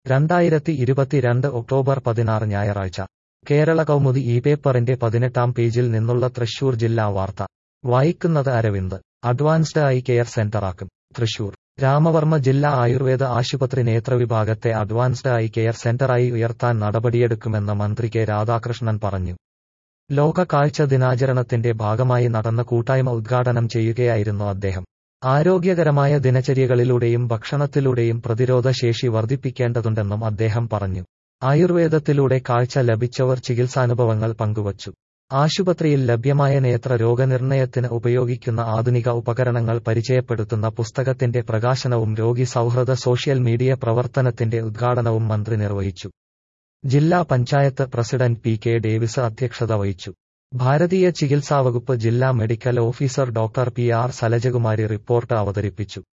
രണ്ടായിരത്തി ഇരുപത്തിരണ്ട് ഒക്ടോബർ പതിനാറ് ഞായറാഴ്ച കേരള കൗമുദി ഈ പേപ്പറിന്റെ പതിനെട്ടാം പേജിൽ നിന്നുള്ള തൃശൂർ ജില്ലാ വാർത്ത വായിക്കുന്നത് അരവിന്ദ് അഡ്വാൻസ്ഡ് ഐ കെയർ സെന്ററാക്കും തൃശൂർ രാമവർമ്മ ജില്ലാ ആയുർവേദ ആശുപത്രി നേത്രവിഭാഗത്തെ അഡ്വാൻസ്ഡ് ഐ കെയർ സെന്ററായി ഉയർത്താൻ നടപടിയെടുക്കുമെന്ന് മന്ത്രി കെ രാധാകൃഷ്ണൻ പറഞ്ഞു ലോക കാഴ്ച ദിനാചരണത്തിന്റെ ഭാഗമായി നടന്ന കൂട്ടായ്മ ഉദ്ഘാടനം ചെയ്യുകയായിരുന്നു അദ്ദേഹം ആരോഗ്യകരമായ ദിനചര്യകളിലൂടെയും ഭക്ഷണത്തിലൂടെയും പ്രതിരോധ ശേഷി വർദ്ധിപ്പിക്കേണ്ടതുണ്ടെന്നും അദ്ദേഹം പറഞ്ഞു ആയുർവേദത്തിലൂടെ കാഴ്ച ലഭിച്ചവർ ചികിത്സാനുഭവങ്ങൾ പങ്കുവച്ചു ആശുപത്രിയിൽ ലഭ്യമായ നേത്ര രോഗനിർണയത്തിന് ഉപയോഗിക്കുന്ന ആധുനിക ഉപകരണങ്ങൾ പരിചയപ്പെടുത്തുന്ന പുസ്തകത്തിന്റെ പ്രകാശനവും രോഗി സൗഹൃദ സോഷ്യൽ മീഡിയ പ്രവർത്തനത്തിന്റെ ഉദ്ഘാടനവും മന്ത്രി നിർവഹിച്ചു ജില്ലാ panchayat president P K Davis അധ്യക്ഷത വഹിച്ചു ഭാരതീയ ചികിത്സാവകുപ്പ് ജില്ലാ medical officer doctor P R Salajakumari report അവതരിപ്പിച്ചു